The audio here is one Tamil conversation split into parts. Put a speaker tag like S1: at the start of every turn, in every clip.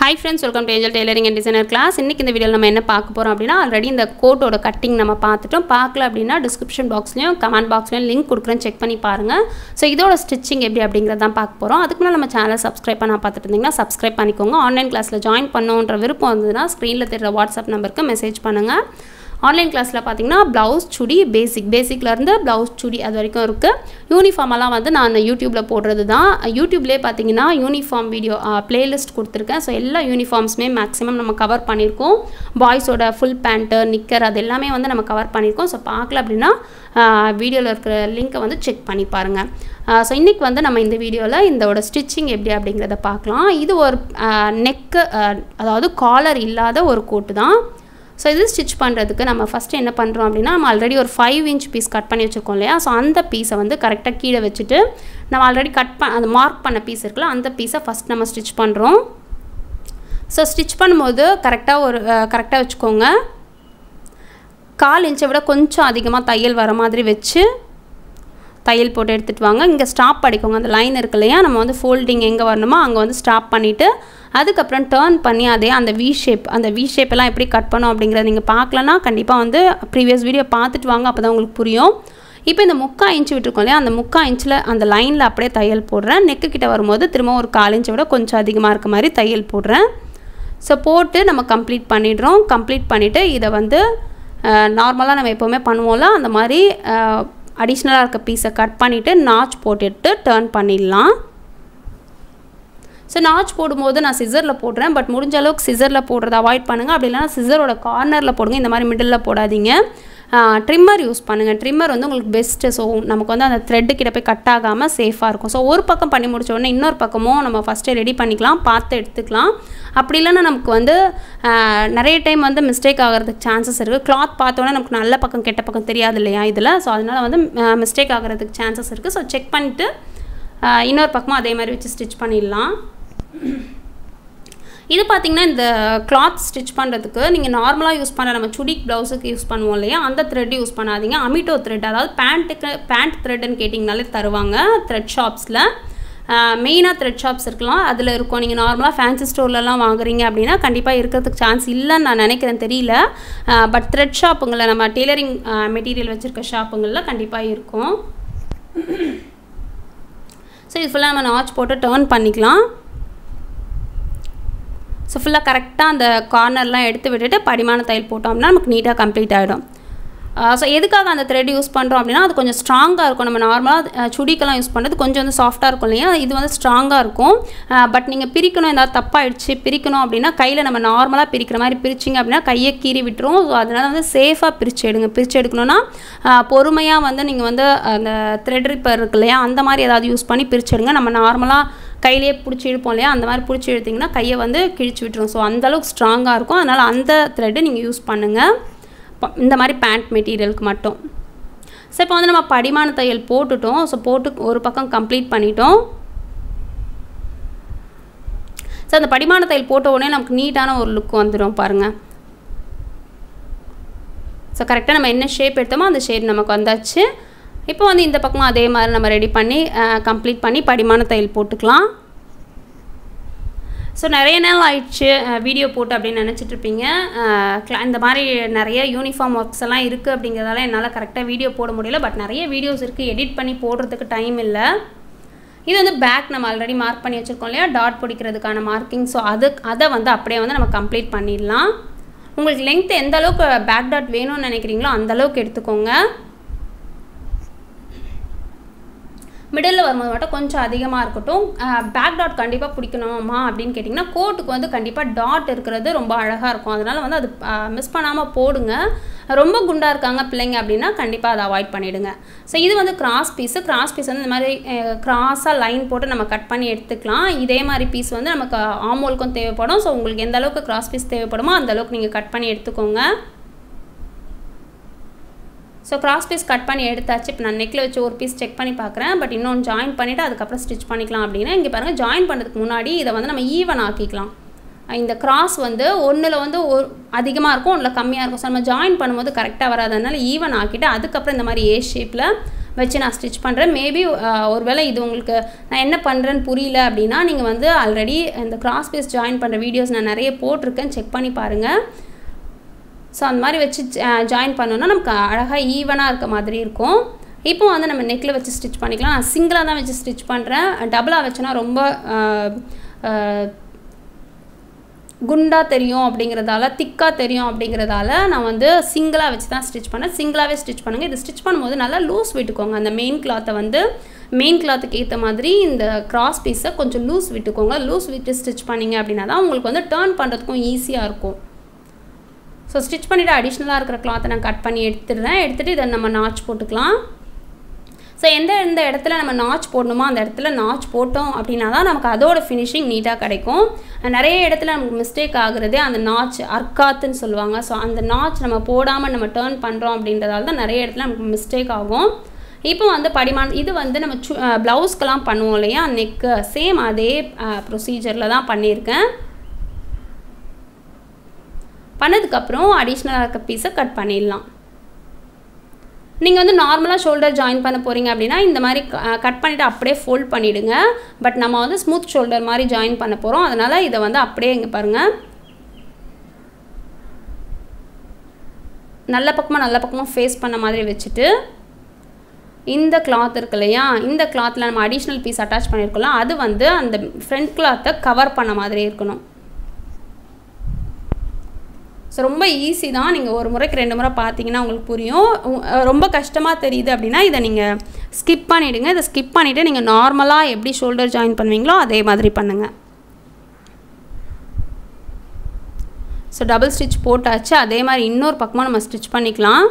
S1: hi friends welcome to Angel Tailoring and designer class இன்றைக்கி இந்த வீடியோவில் நம்ம என்ன பார்க்க போகிறோம் அப்படின்னா ஆல்ரெடி இந்த கோட்டோட கட்டிங் நம்ம பார்த்துட்டோம் பார்க்கல அப்படின்னா டிஸ்கிரிப்ஷன் பாக்ஸ்லையும் கமெண்ட் பாக்ஸ்லையும் லிங்க் கொடுக்குறேன் செக் பண்ணி பாருங்கள் ஸோ இதோட ஸ்டிச்சிங் எப்படி அப்படிங்கிறத தான் பார்க்க போகிறோம் அதுக்கு முன்னாடி நம்ம சேனலை சப்ஸ்கிரைப் பண்ண பார்த்துட்டு இருந்தீங்கன்னா சப்ஸ்கிரைப் பண்ணிக்கோங்க ஆன்லைன் கிளாஸில் ஜாயின் பண்ணணுன்ற விருப்பம் வந்ததுன்னா ஸ்க்ரீனில் தெரிகிற வாட்ஸ்அப் நம்பருக்கு மெசேஜ் பண்ணுங்கள் ஆன்லைன் கிளாஸில் பார்த்தீங்கன்னா ப்ளவுஸ் சுடி பேசிக் பேசிக்லேருந்து ப்ளவுஸ் சுடி அது வரைக்கும் இருக்குது யூனிஃபார்மெல்லாம் வந்து நான் யூடியூப்பில் போடுறது தான் யூடியூப்லேயே பார்த்தீங்கன்னா யூனிஃபார்ம் வீடியோ ப்ளேலிஸ்ட் கொடுத்துருக்கேன் ஸோ எல்லா யூனிஃபார்ம்ஸுமே மேக்ஸிமம் நம்ம கவர் பண்ணியிருக்கோம் பாய்ஸோட ஃபுல் பேண்ட்டு நிக்கர் அது எல்லாமே வந்து நம்ம கவர் பண்ணியிருக்கோம் ஸோ பார்க்கல அப்படின்னா வீடியோவில் இருக்கிற லிங்க்கை வந்து செக் பண்ணி பாருங்கள் ஸோ இன்றைக்கி வந்து நம்ம இந்த வீடியோவில் இதோட ஸ்டிச்சிங் எப்படி அப்படிங்கிறத பார்க்கலாம் இது ஒரு நெக்கு அதாவது காலர் இல்லாத ஒரு கோட்டு தான் ஸோ இது ஸ்டிச் பண்ணுறதுக்கு நம்ம ஃபஸ்ட்டு என்ன பண்ணுறோம் அப்படின்னா நம்ம ஆல்ரெடி ஒரு ஃபைவ் இன்ச் பீஸ் கட் பண்ணி வச்சுருக்கோம் இல்லையா ஸோ அந்த பீஸை வந்து கரெக்டாக கீழே வச்சுட்டு நம்ம ஆல்ரெடி கட் பண்ண அந்த மார்க் பண்ண பீஸ் இருக்குல்ல அந்த பீஸை ஃபஸ்ட் நம்ம ஸ்டிச் பண்ணுறோம் ஸோ ஸ்டிச் பண்ணும்போது கரெக்டாக ஒரு கரெக்டாக வச்சுக்கோங்க கால் இன்ச்சை விட கொஞ்சம் அதிகமாக தையல் வர மாதிரி வச்சு தையல் போட்டு எடுத்துகிட்டு வாங்க இங்கே ஸ்டாப் படிக்கோங்க அந்த லைன் இருக்கு இல்லையா நம்ம வந்து ஃபோல்டிங் எங்கே வரணுமோ அங்கே வந்து ஸ்டாப் பண்ணிவிட்டு அதுக்கப்புறம் டேர்ன் பண்ணி அதே அந்த வி ஷேப் அந்த வி ஷேப்பெல்லாம் எப்படி கட் பண்ணோம் அப்படிங்கிறத நீங்கள் பார்க்கலன்னா கண்டிப்பாக வந்து ப்ரீவியஸ் வீடியோ பார்த்துட்டு வாங்க அப்போ தான் உங்களுக்கு புரியும் இப்போ இந்த முக்கா இன்ச்சு விட்டுருக்கோம் இல்லையா அந்த முக்கா இன்ச்சில் அந்த லைனில் அப்படியே தையல் போடுறேன் நெக்கு கிட்ட வரும்போது திரும்ப ஒரு கால் இன்ச்சை விட கொஞ்சம் அதிகமாக இருக்க மாதிரி தையல் போடுறேன் ஸோ போட்டு நம்ம கம்ப்ளீட் பண்ணிடுறோம் கம்ப்ளீட் பண்ணிவிட்டு இதை வந்து நார்மலாக நம்ம எப்போவுமே பண்ணுவோம்ல அந்த மாதிரி அடிஷ்னலாக இருக்க பீஸை கட் பண்ணிவிட்டு நாச் போட்டுட்டு டேர்ன் பண்ணிடலாம் ஸோ நாச் போடும்போது நான் சிசரில் போடுறேன் பட் முடிஞ்ச அளவுக்கு சிசரில் போடுறத அவாய்ட் பண்ணுங்கள் அப்படி இல்லைனா சிசரோட கார்னரில் போடுங்க இந்த மாதிரி மிடில் போடாதீங்க ட்ரிம்மர் யூஸ் பண்ணுங்கள் ட்ரிம்மர் வந்து உங்களுக்கு பெஸ்ட்டு ஸோ நமக்கு வந்து அந்த த்ரெட்டு கிட்ட போய் கட் ஆகாமல் சேஃபாக இருக்கும் ஸோ ஒரு பக்கம் பண்ணி முடிச்ச உடனே இன்னொரு பக்கமும் நம்ம ஃபஸ்ட்டே ரெடி பண்ணிக்கலாம் பார்த்து எடுத்துக்கலாம் அப்படி இல்லைன்னா நமக்கு வந்து நிறைய டைம் வந்து மிஸ்டேக் ஆகிறதுக்கு சான்சஸ் இருக்குது கிளாத் பார்த்தோன்னே நமக்கு நல்ல பக்கம் கெட்ட பக்கம் தெரியாது இல்லையா இதில் ஸோ அதனால் வந்து மிஸ்டேக் ஆகிறதுக்கு சான்சஸ் இருக்குது ஸோ செக் பண்ணிவிட்டு இன்னொரு பக்கமும் அதே மாதிரி வச்சு ஸ்டிச் பண்ணிடலாம் இது பார்த்திங்கன்னா இந்த கிளாத் ஸ்டிச் பண்ணுறதுக்கு நீங்கள் நார்மலாக யூஸ் பண்ணுற நம்ம சுடி ப்ளவுஸுக்கு யூஸ் பண்ணுவோம் இல்லையா அந்த த்ரெட் யூஸ் பண்ணாதீங்க அமிட்டோ த்ரெட் அதாவது பேண்ட்டுக்கு பேண்ட் த்ரெட்டுன்னு கேட்டிங்கனாலே தருவாங்க த்ரெட் ஷாப்ஸில் மெயினாக த்ரெட் ஷாப்ஸ் இருக்கலாம் அதில் இருக்கும் நீங்கள் நார்மலாக ஃபேன்சி ஸ்டோர்லலாம் வாங்குறீங்க அப்படின்னா கண்டிப்பாக இருக்கிறதுக்கு சான்ஸ் இல்லைன்னு நான் நினைக்கிறேன் தெரியல பட் த்ரெட் ஷாப்புங்களில் நம்ம டெய்லரிங் மெட்டீரியல் வச்சுருக்க ஷாப்புங்களில் கண்டிப்பாக இருக்கும் ஸோ இது ஃபுல்லாக நம்ம நாச் போட்டு டேர்ன் பண்ணிக்கலாம் ஸோ ஃபுல்லாக கரெக்டாக அந்த கார்னர்லாம் எடுத்து விட்டுட்டு படிமான தையல் போட்டோம்னா நமக்கு நீட்டாக கம்ப்ளீட் ஆகிடும் ஸோ எதுக்காக அந்த த்ரெட் யூஸ் பண்ணுறோம் அப்படின்னா அது கொஞ்சம் ஸ்ட்ராங்காக இருக்கும் நம்ம நார்மலாக சுடிக்கெல்லாம் யூஸ் பண்ணுறது கொஞ்சம் வந்து சாஃப்ட்டாக இருக்கும் இல்லையா இது வந்து ஸ்ட்ராங்காக இருக்கும் பட் நீங்கள் பிரிக்கணும் ஏதாவது தப்பாகிடுச்சு பிரிக்கணும் அப்படின்னா கையில் நம்ம நார்மலாக பிரிக்கிற மாதிரி பிரிச்சிங்க அப்படின்னா கையை கீறி விட்டுரும் ஸோ அதனால் வந்து சேஃபாக பிரித்து எடுங்க பிரித்து எடுக்கணும்னா பொறுமையாக வந்து நீங்கள் வந்து அந்த த்ரெட் ரிப்பர் இருக்கு இல்லையா அந்த மாதிரி ஏதாவது யூஸ் பண்ணி பிரித்து எடுங்க நம்ம நார்மலாக கையிலேயே பிடிச்சி இழுப்போம் இல்லையா அந்த மாதிரி பிடிச்சி இழுத்திங்கன்னா கையை வந்து கிழிச்சு விட்டுரும் ஸோ அந்தளவுக்கு ஸ்ட்ராங்காக இருக்கும் அதனால் அந்த த்ரெட்டு நீங்கள் யூஸ் பண்ணுங்கள் இந்த மாதிரி பேண்ட் மெட்டீரியலுக்கு மட்டும் ஸோ இப்போ வந்து நம்ம படிமான தையல் போட்டுட்டோம் ஸோ போட்டு ஒரு பக்கம் கம்ப்ளீட் பண்ணிட்டோம் ஸோ அந்த படிமான தையல் போட்ட உடனே நமக்கு நீட்டான ஒரு லுக் வந்துடும் பாருங்கள் ஸோ கரெக்டாக நம்ம என்ன ஷேப் எடுத்தோமோ அந்த ஷேப் நமக்கு வந்தாச்சு இப்போ வந்து இந்த பக்கமும் அதே மாதிரி நம்ம ரெடி பண்ணி கம்ப்ளீட் பண்ணி படிமான தையல் போட்டுக்கலாம் ஸோ நிறைய நாள் ஆயிடுச்சு வீடியோ போட்டு அப்படின்னு நினச்சிட்ருப்பீங்க இந்த மாதிரி நிறைய யூனிஃபார்ம் ஒர்க்ஸ் எல்லாம் இருக்குது அப்படிங்கிறதால என்னால் கரெக்டாக வீடியோ போட முடியல பட் நிறைய வீடியோஸ் இருக்குது எடிட் பண்ணி போடுறதுக்கு டைம் இல்லை இது வந்து பேக் நம்ம ஆல்ரெடி மார்க் பண்ணி வச்சுருக்கோம் இல்லையா டாட் பிடிக்கிறதுக்கான மார்க்கிங் ஸோ அது அதை வந்து அப்படியே வந்து நம்ம கம்ப்ளீட் பண்ணிடலாம் உங்களுக்கு லென்த் எந்த அளவுக்கு பேக் டாட் வேணும்னு நினைக்கிறீங்களோ அந்தளவுக்கு எடுத்துக்கோங்க மிடில் வரும்போது மட்டும் கொஞ்சம் அதிகமாக இருக்கட்டும் பேக் டாட் கண்டிப்பாக பிடிக்கணுமா அப்படின்னு கேட்டிங்கன்னா கோட்டுக்கு வந்து கண்டிப்பாக டாட் இருக்கிறது ரொம்ப அழகாக இருக்கும் அதனால் வந்து அது மிஸ் பண்ணாமல் போடுங்க ரொம்ப குண்டாக இருக்காங்க பிள்ளைங்க அப்படின்னா கண்டிப்பாக அதை அவாய்ட் பண்ணிவிடுங்க ஸோ இது வந்து கிராஸ் பீஸு கிராஸ் பீஸ் வந்து இந்த மாதிரி கிராஸாக லைன் போட்டு நம்ம கட் பண்ணி எடுத்துக்கலாம் இதே மாதிரி பீஸ் வந்து நமக்கு ஆமோலுக்கும் தேவைப்படும் ஸோ உங்களுக்கு எந்த அளவுக்கு கிராஸ் பீஸ் தேவைப்படுமோ அந்த அளவுக்கு நீங்கள் கட் பண்ணி எடுத்துக்கோங்க ஸோ கிராஸ் பீஸ் கட் பண்ணி எடுத்தாச்சு இப்போ நான் நெக்கில் வச்சு ஒரு பீஸ் செக் பண்ணி பார்க்குறேன் பட் இன்னொன்று ஜாயின் பண்ணிவிட்டு அதுக்கப்புறம் ஸ்டிச் பண்ணிக்கலாம் அப்படின்னா இங்கே பாருங்கள் ஜாயின் பண்ணுறதுக்கு முன்னாடி இதை வந்து நம்ம ஈவன் ஆக்கிக்கலாம் இந்த கிராஸ் வந்து ஒன்றில் வந்து ஒரு அதிகமாக இருக்கும் ஒன்றில் கம்மியாக இருக்கும் ஸோ நம்ம ஜாயின் பண்ணும்போது கரெக்டாக வராதனால ஈவன் ஆக்கிட்டு அதுக்கப்புறம் இந்த மாதிரி ஏ ஷேப்பில் வச்சு நான் ஸ்டிச் பண்ணுறேன் மேபி ஒருவேளை இது உங்களுக்கு நான் என்ன பண்ணுறேன்னு புரியல அப்படின்னா நீங்கள் வந்து ஆல்ரெடி இந்த கிராஸ் பீஸ் ஜாயின் பண்ணுற வீடியோஸ் நான் நிறைய போட்டிருக்கேன் செக் பண்ணி பாருங்கள் ஸோ அந்த மாதிரி வச்சு ஜாயின் பண்ணோன்னா நமக்கு அழகாக ஈவனாக இருக்க மாதிரி இருக்கும் இப்போ வந்து நம்ம நெக்கில் வச்சு ஸ்டிச் பண்ணிக்கலாம் நான் சிங்கிளாக தான் வச்சு ஸ்டிச் பண்ணுறேன் டபுளாக வச்சேன்னா ரொம்ப குண்டாக தெரியும் அப்படிங்கிறதால திக்காக தெரியும் அப்படிங்கிறதால நான் வந்து சிங்கிளாக வச்சு தான் ஸ்டிச் பண்ணேன் சிங்கிளாகவே ஸ்டிச் பண்ணுங்கள் இது ஸ்டிச் பண்ணும்போது நல்லா லூஸ் விட்டுக்கோங்க அந்த மெயின் கிளாத்தை வந்து மெயின் கிளாத்துக்கு ஏற்ற மாதிரி இந்த கிராஸ் பீஸை கொஞ்சம் லூஸ் விட்டுக்கோங்க லூஸ் விட்டு ஸ்டிச் பண்ணிங்க அப்படின்னா தான் உங்களுக்கு வந்து டேர்ன் பண்ணுறதுக்கும் ஈஸியாக இருக்கும் ஸோ ஸ்டிச் பண்ணிவிட்டு அடிஷ்னலாக இருக்கிற கிளாத்தை நான் கட் பண்ணி எடுத்துடுறேன் எடுத்துகிட்டு இதை நம்ம நாச் போட்டுக்கலாம் ஸோ எந்த எந்த இடத்துல நம்ம நாச் போடணுமோ அந்த இடத்துல நாச் போட்டோம் அப்படின்னா தான் நமக்கு அதோட ஃபினிஷிங் நீட்டாக கிடைக்கும் நிறைய இடத்துல நமக்கு மிஸ்டேக் ஆகுறதே அந்த நாச் அர்க்காத்துன்னு சொல்லுவாங்க ஸோ அந்த நாச் நம்ம போடாமல் நம்ம டேர்ன் பண்ணுறோம் அப்படின்றதால தான் நிறைய இடத்துல நமக்கு மிஸ்டேக் ஆகும் இப்போ வந்து படிமான் இது வந்து நம்ம சு ப்ளவுஸ்க்கெலாம் பண்ணுவோம் இல்லையா நெக்கு சேம் அதே ப்ரொசீஜரில் தான் பண்ணியிருக்கேன் பண்ணதுக்கப்புறம் அடிஷ்னலாக இருக்க பீஸை கட் பண்ணிடலாம் நீங்கள் வந்து நார்மலாக ஷோல்டர் ஜாயின் பண்ண போகிறீங்க அப்படின்னா இந்த மாதிரி கட் பண்ணிவிட்டு அப்படியே ஃபோல்ட் பண்ணிவிடுங்க பட் நம்ம வந்து ஸ்மூத் ஷோல்டர் மாதிரி ஜாயின் பண்ண போகிறோம் அதனால் இதை வந்து அப்படியே இங்கே பாருங்கள் நல்ல பக்கமாக நல்ல பக்கமாக ஃபேஸ் பண்ண மாதிரி வச்சுட்டு இந்த கிளாத் இருக்கு இல்லையா இந்த கிளாத்தில் நம்ம அடிஷ்னல் பீஸ் அட்டாச் பண்ணியிருக்கோம்ல அது வந்து அந்த ஃப்ரண்ட் கிளாத்தை கவர் பண்ண மாதிரி இருக்கணும் ஸோ ரொம்ப ஈஸி தான் நீங்கள் ஒரு முறைக்கு ரெண்டு முறை பார்த்தீங்கன்னா உங்களுக்கு புரியும் ரொம்ப கஷ்டமாக தெரியுது அப்படின்னா இதை நீங்கள் ஸ்கிப் பண்ணிவிடுங்க இதை ஸ்கிப் பண்ணிவிட்டு நீங்கள் நார்மலாக எப்படி ஷோல்டர் ஜாயின் பண்ணுவீங்களோ அதே மாதிரி பண்ணுங்கள் ஸோ டபுள் ஸ்டிச் போட்டாச்சு அதே மாதிரி இன்னொரு பக்கமாக நம்ம ஸ்டிச் பண்ணிக்கலாம்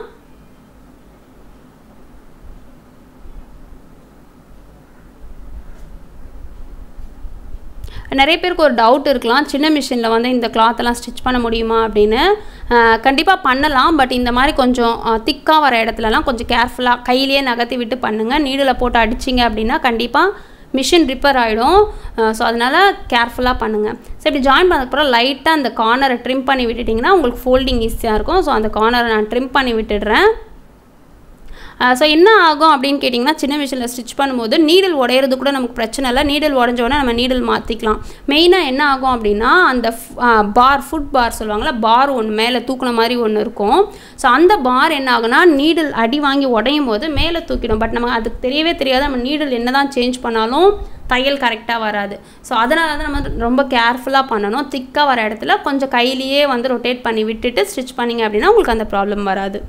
S1: நிறைய பேருக்கு ஒரு டவுட் இருக்கலாம் சின்ன மிஷினில் வந்து இந்த கிளாத்தெல்லாம் ஸ்டிச் பண்ண முடியுமா அப்படின்னு கண்டிப்பாக பண்ணலாம் பட் இந்த மாதிரி கொஞ்சம் திக்காக வர இடத்துலலாம் கொஞ்சம் கேர்ஃபுல்லாக கையிலேயே நகர்த்தி விட்டு பண்ணுங்கள் நீடில் போட்டு அடிச்சிங்க அப்படின்னா கண்டிப்பாக மிஷின் ரிப்பேர் ஆகிடும் ஸோ அதனால் கேர்ஃபுல்லாக பண்ணுங்கள் ஸோ இப்படி ஜாயின் பண்ணதுக்கப்புறம் லைட்டாக அந்த கார்னரை ட்ரிம் பண்ணி விட்டுட்டிங்கன்னா உங்களுக்கு ஃபோல்டிங் ஈஸியாக இருக்கும் ஸோ அந்த கார்னரை நான் ட்ரிம் பண்ணி விட்டுடுறேன் ஸோ என்ன ஆகும் அப்படின்னு கேட்டிங்கன்னா சின்ன மிஷினில் ஸ்டிச் பண்ணும்போது நீடில் உடையிறது கூட நமக்கு பிரச்சனை இல்லை நீடில் உடஞ்சோடனே நம்ம நீடில் மாற்றிக்கலாம் மெயினாக என்ன ஆகும் அப்படின்னா அந்த பார் ஃபுட் பார் சொல்லுவாங்கள்ல பார் ஒன்று மேலே தூக்குன மாதிரி ஒன்று இருக்கும் ஸோ அந்த பார் என்ன ஆகுனா நீடில் அடி வாங்கி உடையும் போது மேலே தூக்கிடும் பட் நமக்கு அதுக்கு தெரியவே தெரியாது நம்ம நீடில் என்ன தான் சேஞ்ச் பண்ணாலும் தையல் கரெக்டாக வராது ஸோ அதனால தான் நம்ம ரொம்ப கேர்ஃபுல்லாக பண்ணணும் திக்காக வர இடத்துல கொஞ்சம் கையிலேயே வந்து ரொட்டேட் பண்ணி விட்டுட்டு ஸ்டிச் பண்ணிங்க அப்படின்னா உங்களுக்கு அந்த ப்ராப்ளம் வராது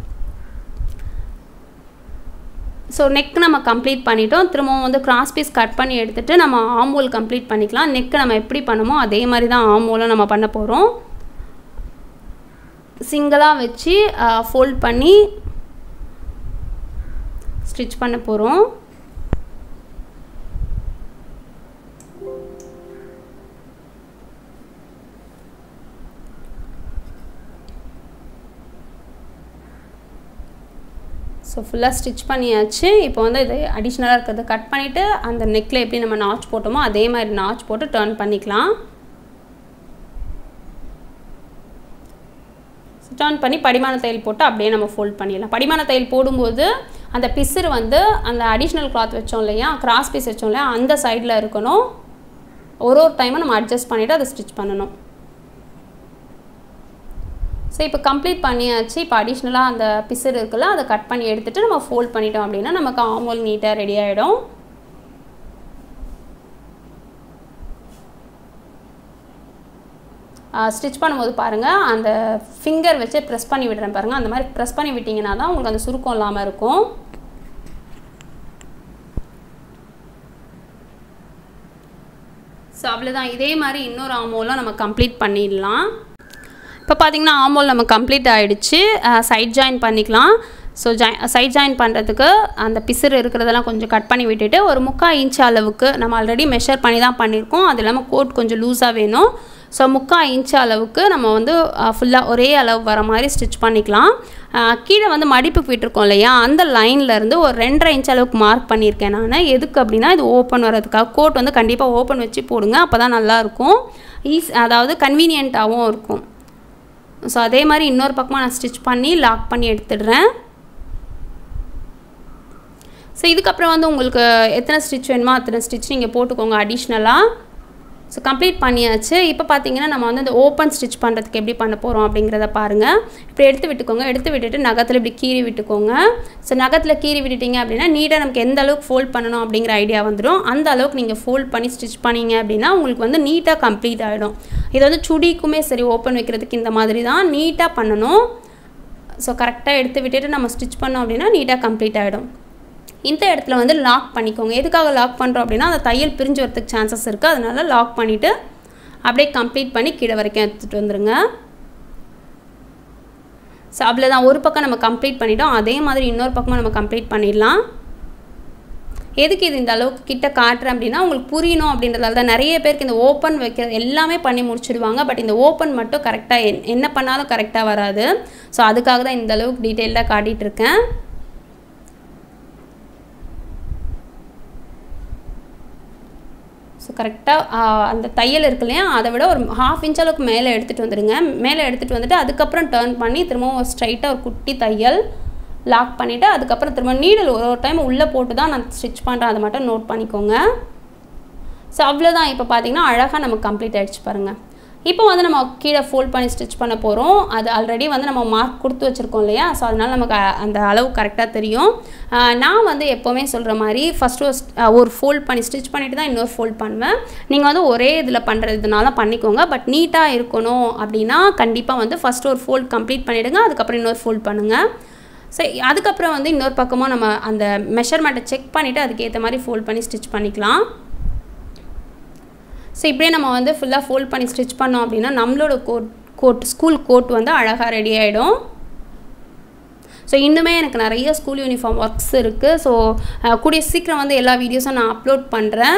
S1: ஸோ நெக் நம்ம கம்ப்ளீட் பண்ணிட்டோம் திரும்பவும் வந்து கிராஸ் பீஸ் கட் பண்ணி எடுத்துகிட்டு நம்ம ஆமோல் கம்ப்ளீட் பண்ணிக்கலாம் நெக்கு நம்ம எப்படி பண்ணுமோ அதே மாதிரி தான் ஆமோலும் நம்ம பண்ண போகிறோம் சிங்கிளாக வச்சு ஃபோல்ட் பண்ணி ஸ்டிச் பண்ண போகிறோம் ஸோ ஃபுல்லாக ஸ்டிச் பண்ணியாச்சு இப்போ வந்து இது அடிஷ்னலாக இருக்கிறத கட் பண்ணிவிட்டு அந்த நெக்கில் எப்படி நம்ம நாச் போட்டோமோ அதே மாதிரி நாச் போட்டு டேர்ன் பண்ணிக்கலாம் டேர்ன் பண்ணி படிமான தையல் போட்டு அப்படியே நம்ம ஃபோல்ட் பண்ணிடலாம் படிமான தையல் போடும்போது அந்த பிசுறு வந்து அந்த அடிஷ்னல் கிளாத் வச்சோம் இல்லையா கிராஸ் பீஸ் வச்சோம் இல்லையா அந்த சைடில் இருக்கணும் ஒரு ஒரு டைமும் நம்ம அட்ஜஸ்ட் பண்ணிவிட்டு அதை ஸ்டிச் பண்ணணும் ஸோ இப்போ கம்ப்ளீட் பண்ணியாச்சு இப்போ அடிஷ்னலாக அந்த பிசர் இருக்குல்ல அதை கட் பண்ணி எடுத்துகிட்டு நம்ம ஃபோல்ட் பண்ணிட்டோம் அப்படின்னா நமக்கு ஆமோல் நீட்டாக ரெடி ஆகிடும் ஸ்டிச் பண்ணும்போது பாருங்கள் அந்த ஃபிங்கர் வச்சு ப்ரெஸ் பண்ணி விடுறேன் பாருங்கள் அந்த மாதிரி ப்ரெஸ் பண்ணி விட்டிங்கன்னா தான் உங்களுக்கு அந்த சுருக்கம் இல்லாமல் இருக்கும் ஸோ அவ்வளோதான் இதே மாதிரி இன்னொரு ஆமோலாம் நம்ம கம்ப்ளீட் பண்ணிடலாம் இப்போ பார்த்தீங்கன்னா ஆமோல் நம்ம கம்ப்ளீட் ஆகிடுச்சு சைட் ஜாயின் பண்ணிக்கலாம் ஸோ ஜாய் சைட் ஜாயின் பண்ணுறதுக்கு அந்த பிசுறு இருக்கிறதெல்லாம் கொஞ்சம் கட் பண்ணி விட்டுட்டு ஒரு முக்கால் இன்ச் அளவுக்கு நம்ம ஆல்ரெடி மெஷர் பண்ணி தான் பண்ணியிருக்கோம் அது இல்லாமல் கோட் கொஞ்சம் லூஸாக வேணும் ஸோ முக்கால் இன்ச் அளவுக்கு நம்ம வந்து ஃபுல்லாக ஒரே அளவு வர மாதிரி ஸ்டிச் பண்ணிக்கலாம் கீழே வந்து மடிப்புக்கு விட்டுருக்கோம் இல்லையா அந்த லைன்லேருந்து ஒரு ரெண்டரை இன்ச் அளவுக்கு மார்க் பண்ணியிருக்கேன் நான் எதுக்கு அப்படின்னா இது ஓப்பன் வர்றதுக்காக கோட் வந்து கண்டிப்பாக ஓப்பன் வச்சு போடுங்க அப்போ தான் நல்லாயிருக்கும் ஈஸ் அதாவது கன்வீனியண்ட்டாகவும் இருக்கும் ஸோ அதே மாதிரி இன்னொரு பக்கமாக நான் ஸ்டிச் பண்ணி லாக் பண்ணி எடுத்துடுறேன் ஸோ இதுக்கப்புறம் வந்து உங்களுக்கு எத்தனை ஸ்டிச் வேணுமோ அத்தனை ஸ்டிச் நீங்கள் போட்டுக்கோங்க அடிஷ்னலாக ஸோ கம்ப்ளீட் பண்ணியாச்சு இப்போ பார்த்தீங்கன்னா நம்ம வந்து இந்த ஓப்பன் ஸ்டிச் பண்ணுறதுக்கு எப்படி பண்ண போகிறோம் அப்படிங்கிறத பாருங்கள் இப்படி எடுத்து விட்டுக்கோங்க எடுத்து விட்டுட்டு நகத்தில் இப்படி கீறி விட்டுக்கோங்க ஸோ நகத்தில் கீறி விட்டுட்டீங்க அப்படின்னா நீட்டாக நமக்கு எந்த அளவுக்கு ஃபோல்ட் பண்ணணும் அப்படிங்கிற ஐடியா வந்துடும் அந்த அளவுக்கு நீங்கள் ஃபோல்ட் பண்ணி ஸ்டிச் பண்ணீங்க அப்படின்னா உங்களுக்கு வந்து நீட்டாக கம்ப்ளீட் ஆகிடும் இது வந்து சுடிக்குமே சரி ஓப்பன் வைக்கிறதுக்கு இந்த மாதிரி தான் நீட்டாக பண்ணணும் ஸோ கரெக்டாக எடுத்து விட்டுட்டு நம்ம ஸ்டிச் பண்ணோம் அப்படின்னா நீட்டாக கம்ப்ளீட் ஆகிடும் இந்த இடத்துல வந்து லாக் பண்ணிக்கோங்க எதுக்காக லாக் பண்ணுறோம் அப்படின்னா அந்த தையல் பிரிஞ்சு வரதுக்கு சான்சஸ் இருக்குது அதனால் லாக் பண்ணிவிட்டு அப்படியே கம்ப்ளீட் பண்ணி கீழே வரைக்கும் எடுத்துகிட்டு வந்துடுங்க ஸோ அவ்வளோதான் ஒரு பக்கம் நம்ம கம்ப்ளீட் பண்ணிட்டோம் அதே மாதிரி இன்னொரு பக்கமும் நம்ம கம்ப்ளீட் பண்ணிடலாம் எதுக்கு இது இந்த அளவுக்கு கிட்ட காட்டுறேன் அப்படின்னா உங்களுக்கு புரியணும் அப்படின்றதால தான் நிறைய பேருக்கு இந்த ஓப்பன் வைக்கிறது எல்லாமே பண்ணி முடிச்சிடுவாங்க பட் இந்த ஓப்பன் மட்டும் கரெக்டாக என்ன பண்ணாலும் கரெக்டாக வராது ஸோ அதுக்காக தான் இந்த அளவுக்கு டீட்டெயில்டாக காட்டிகிட்டு இருக்கேன் ஸோ கரெக்டாக அந்த தையல் இருக்கு இல்லையா அதை விட ஒரு ஹாஃப் இன்ச் அளவுக்கு மேலே எடுத்துகிட்டு வந்துடுங்க மேலே எடுத்துகிட்டு வந்துட்டு அதுக்கப்புறம் டேர்ன் பண்ணி திரும்பவும் ஸ்ட்ரைட்டாக ஒரு குட்டி தையல் லாக் பண்ணிவிட்டு அதுக்கப்புறம் திரும்ப நீடில் ஒரு ஒரு டைம் உள்ளே போட்டு தான் நான் ஸ்டிச் பண்ணுறேன் அதை மட்டும் நோட் பண்ணிக்கோங்க ஸோ அவ்வளோதான் இப்போ பார்த்தீங்கன்னா அழகாக நமக்கு கம்ப்ளீட் ஆகிடுச்சு பாருங்கள் இப்போ வந்து நம்ம கீழே ஃபோல்ட் பண்ணி ஸ்டிச் பண்ண போகிறோம் அது ஆல்ரெடி வந்து நம்ம மார்க் கொடுத்து வச்சுருக்கோம் இல்லையா ஸோ அதனால் நமக்கு அந்த அளவு கரெக்டாக தெரியும் நான் வந்து எப்போவுமே சொல்கிற மாதிரி ஃபஸ்ட்டு ஒரு ஃபோல்ட் பண்ணி ஸ்டிச் பண்ணிவிட்டு தான் இன்னொரு ஃபோல்ட் பண்ணுவேன் நீங்கள் வந்து ஒரே இதில் பண்ணுறதுனால பண்ணிக்கோங்க பட் நீட்டாக இருக்கணும் அப்படின்னா கண்டிப்பாக வந்து ஃபஸ்ட்டு ஒரு ஃபோல்ட் கம்ப்ளீட் பண்ணிவிடுங்க அதுக்கப்புறம் இன்னொரு ஃபோல்ட் பண்ணுங்கள் ஸோ அதுக்கப்புறம் வந்து இன்னொரு பக்கமும் நம்ம அந்த மெஷர்மெண்ட்டை செக் பண்ணிவிட்டு அதுக்கேற்ற மாதிரி ஃபோல்ட் பண்ணி ஸ்டிச் பண்ணிக்கலாம் ஸோ இப்படியே நம்ம வந்து ஃபுல்லாக ஃபோல்ட் பண்ணி ஸ்டிச் பண்ணோம் அப்படின்னா நம்மளோட கோட் கோட் ஸ்கூல் கோட் வந்து அழகாக ரெடி ஆகிடும் ஸோ இன்னுமே எனக்கு நிறைய ஸ்கூல் யூனிஃபார்ம் ஒர்க்ஸ் இருக்குது ஸோ கூடிய சீக்கிரம் வந்து எல்லா வீடியோஸும் நான் அப்லோட் பண்ணுறேன்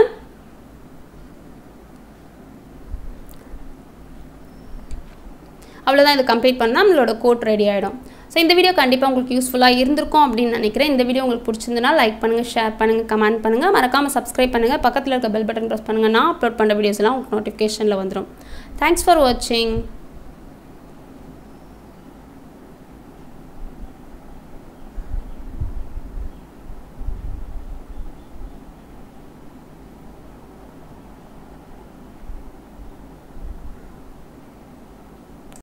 S1: அவ்வளோதான் இது கம்ப்ளீட் பண்ணால் நம்மளோட கோட் ரெடி ஆகிடும் ஸோ இந்த வீடியோ கண்டிப்பாக உங்களுக்கு யூஸ்ஃபுல்லாக இருந்திருக்கும் அப்படின்னு நினைக்கிறேன் இந்த வீடியோ உங்களுக்கு பிடிச்சிருந்தனா லைக் பண்ணுங்கள் ஷேர் பண்ணுங்கள் கமெண்ட் பண்ணுங்கள் மறக்காமல் சப்ஸ்கிரைப் பண்ணுங்கள் பக்கத்தில் இருக்க பெல் பட்டன் ப்ரெஸ் பண்ணுங்கள் நான் அப்லோட் பண்ணுற வீடியோஸ்லாம் உங்களுக்கு நோட்டிஃபிகேஷனில் வந்துடும் தேங்க்ஸ் ஃபார் வாட்சிங்